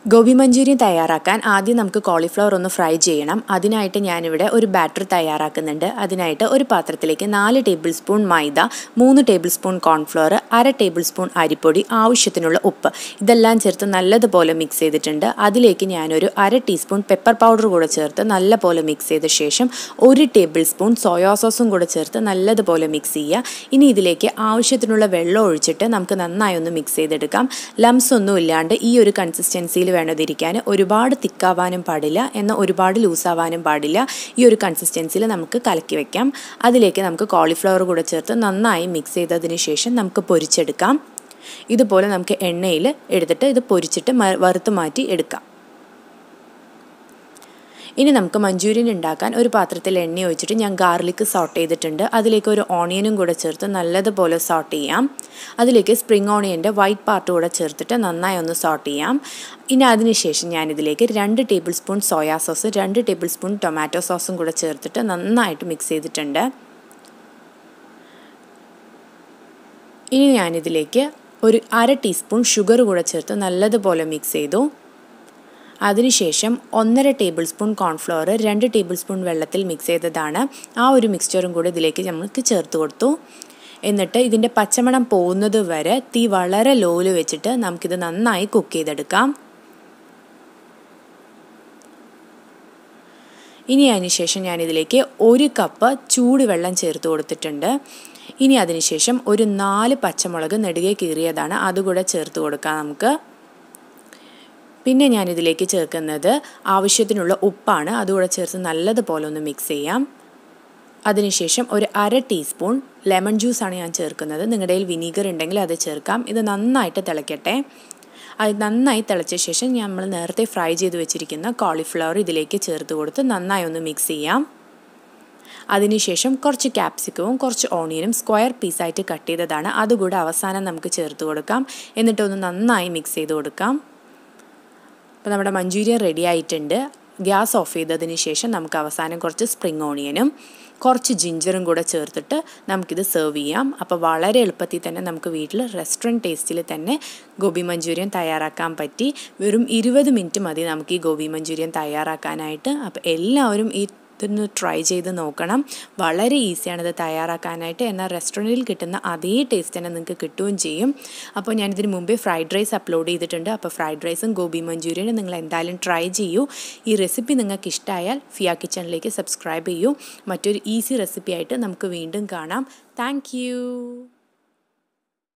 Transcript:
gobi manchurian തയ്യാറാക്കാൻ ആദ്യം നമുക്ക് കോളിഫ്ലവർ ഒന്ന് ഫ്രൈ ചെയ്യണം അതിനായിട്ട് ഞാനിവിടെ ഒരു ബാറ്റർ തയ്യാറാക്കുന്നുണ്ട് അതിനായിട്ട് ഒരു പാത്രത്തിലേക്ക് നാല് ടേബിൾ സ്പൂൺ മൈദ മൂന്ന് ടേബിൾ സ്പൂൺ കോൺഫ്ലവർ അര ടേബിൾ സ്പൂൺ അരിപ്പൊടി ആവശ്യത്തിനുള്ള ഉപ്പ് ഇതെല്ലാം ചേർത്ത് നല്ലതുപോലെ മിക്സ് ചെയ്തിട്ടുണ്ട് അതിലേക്ക് ഞാനൊരു അര ടീസ്പൂൺ പെപ്പർ പൗഡർ കൂടെ ചേർത്ത് നല്ലപോലെ മിക്സ് ചെയ്ത ശേഷം ഒരു ടേബിൾ സ്പൂൺ സോയാ സോസും കൂടെ ചേർത്ത് നല്ലതുപോലെ മിക്സ് ചെയ്യുക ഇനി ഇതിലേക്ക് ആവശ്യത്തിനുള്ള വെള്ളം ഒഴിച്ചിട്ട് നമുക്ക് നന്നായി ഒന്ന് മിക്സ് ചെയ്തെടുക്കാം ലംസ് ഒന്നും ഇല്ലാണ്ട് ഈ ഒരു കൺസിസ്റ്റൻസിയിൽ വേണം ഇതിരിക്കാൻ ഒരുപാട് തിക്കാവാനും പാടില്ല എന്നാൽ ഒരുപാട് ലൂസാവാനും പാടില്ല ഈ ഒരു കൺസിസ്റ്റൻസിയിൽ നമുക്ക് കലക്കി വെക്കാം അതിലേക്ക് നമുക്ക് കോളിഫ്ലവർ കൂടെ ചേർത്ത് നന്നായി മിക്സ് ചെയ്തതിന് ശേഷം നമുക്ക് പൊരിച്ചെടുക്കാം ഇതുപോലെ നമുക്ക് എണ്ണയിൽ എടുത്തിട്ട് ഇത് പൊരിച്ചിട്ട് വറുത്ത് മാറ്റി എടുക്കാം ഇനി നമുക്ക് മഞ്ചൂരിയൻ ഉണ്ടാക്കാൻ ഒരു പാത്രത്തിൽ എണ്ണ ഒഴിച്ചിട്ട് ഞാൻ ഗാർലിക് സോട്ട് ചെയ്തിട്ടുണ്ട് അതിലേക്ക് ഒരു ഓണിയനും കൂടെ ചേർത്ത് നല്ലതുപോലെ സോട്ട് ചെയ്യാം അതിലേക്ക് സ്പ്രിംഗ് ഓണിയൻ്റെ വൈറ്റ് പാർട്ട് കൂടെ ചേർത്തിട്ട് നന്നായി ഒന്ന് സോട്ട് ചെയ്യാം ഇനി അതിനുശേഷം ഞാനിതിലേക്ക് രണ്ട് ടേബിൾ സ്പൂൺ സോയാ സോസ് രണ്ട് ടേബിൾ സ്പൂൺ ടൊമാറ്റോ സോസും കൂടെ ചേർത്തിട്ട് നന്നായിട്ട് മിക്സ് ചെയ്തിട്ടുണ്ട് ഇനി ഞാനിതിലേക്ക് ഒരു അര ടീസ്പൂൺ ഷുഗർ കൂടെ ചേർത്ത് നല്ലതുപോലെ മിക്സ് ചെയ്തു അതിനുശേഷം ഒന്നര ടേബിൾ സ്പൂൺ കോൺഫ്ലവർ രണ്ട് ടേബിൾ സ്പൂൺ വെള്ളത്തിൽ മിക്സ് ചെയ്തതാണ് ആ ഒരു മിക്സ്ചറും കൂടി ഇതിലേക്ക് നമുക്ക് ചേർത്ത് കൊടുത്തു എന്നിട്ട് ഇതിൻ്റെ പച്ചമണം പോകുന്നത് വരെ തീ വളരെ ലോയിൽ വെച്ചിട്ട് നമുക്കിത് നന്നായി കുക്ക് ചെയ്തെടുക്കാം ഇനി അതിനുശേഷം ഞാനിതിലേക്ക് ഒരു കപ്പ് ചൂടുവെള്ളം ചേർത്ത് കൊടുത്തിട്ടുണ്ട് ഇനി അതിനുശേഷം ഒരു നാല് പച്ചമുളക് നെടുകെ കീറിയതാണ് അതുകൂടെ ചേർത്ത് കൊടുക്കാം നമുക്ക് പിന്നെ ഞാനിതിലേക്ക് ചേർക്കുന്നത് ആവശ്യത്തിനുള്ള ഉപ്പാണ് അതുകൂടെ ചേർത്ത് നല്ലതുപോലെ ഒന്ന് മിക്സ് ചെയ്യാം അതിനുശേഷം ഒരു അര ടീസ്പൂൺ ലെമൺ ജ്യൂസാണ് ഞാൻ ചേർക്കുന്നത് നിങ്ങളുടെ കയ്യിൽ വിനീഗർ ഉണ്ടെങ്കിൽ അത് ചേർക്കാം ഇത് നന്നായിട്ട് തിളയ്ക്കട്ടെ അത് നന്നായി തിളച്ച ശേഷം നമ്മൾ നേരത്തെ ഫ്രൈ ചെയ്ത് വെച്ചിരിക്കുന്ന കോളിഫ്ലവർ ഇതിലേക്ക് ചേർത്ത് കൊടുത്ത് നന്നായി ഒന്ന് മിക്സ് ചെയ്യാം അതിനുശേഷം കുറച്ച് ക്യാപ്സിക്കവും കുറച്ച് ഓണിയനും സ്ക്വയർ പീസായിട്ട് കട്ട് ചെയ്തതാണ് അതുകൂടെ അവസാനം നമുക്ക് ചേർത്ത് കൊടുക്കാം എന്നിട്ടൊന്ന് നന്നായി മിക്സ് ചെയ്ത് കൊടുക്കാം അപ്പോൾ നമ്മുടെ മഞ്ചൂരിയൻ റെഡി ആയിട്ടുണ്ട് ഗ്യാസ് ഓഫ് ചെയ്തതിന് ശേഷം നമുക്ക് അവസാനം കുറച്ച് സ്പ്രിംഗ് ഓണിയനും കുറച്ച് ജിഞ്ചറും കൂടെ ചേർത്തിട്ട് നമുക്കിത് സെർവ് ചെയ്യാം അപ്പോൾ വളരെ എളുപ്പത്തിൽ തന്നെ നമുക്ക് വീട്ടിൽ റെസ്റ്റോറൻറ്റ് ടേസ്റ്റിൽ തന്നെ ഗോബി മഞ്ചൂരിയൻ തയ്യാറാക്കാൻ പറ്റി വെറും ഇരുപത് മിനിറ്റ് മതി നമുക്ക് ഈ ഗോബി മഞ്ചൂരിയൻ തയ്യാറാക്കാനായിട്ട് അപ്പോൾ എല്ലാവരും ഈ ഇതൊന്ന് ട്രൈ ചെയ്ത് നോക്കണം വളരെ ഈസിയാണ് ഇത് തയ്യാറാക്കാനായിട്ട് എന്നാൽ റെസ്റ്റോറൻറ്റിൽ കിട്ടുന്ന അതേ ടേസ്റ്റ് തന്നെ നിങ്ങൾക്ക് കിട്ടുകയും ചെയ്യും അപ്പോൾ ഞാനിതിന് മുമ്പേ ഫ്രൈഡ് റൈസ് അപ്ലോഡ് ചെയ്തിട്ടുണ്ട് അപ്പോൾ ഫ്രൈഡ് റൈസും ഗോബി മഞ്ചൂരിയനും നിങ്ങൾ എന്തായാലും ട്രൈ ചെയ്യൂ ഈ റെസിപ്പി നിങ്ങൾക്ക് ഇഷ്ടമായാൽ ഫിയ കിച്ചണിലേക്ക് സബ്സ്ക്രൈബ് ചെയ്യൂ മറ്റൊരു ഈസി റെസിപ്പി ആയിട്ട് നമുക്ക് വീണ്ടും കാണാം താങ്ക്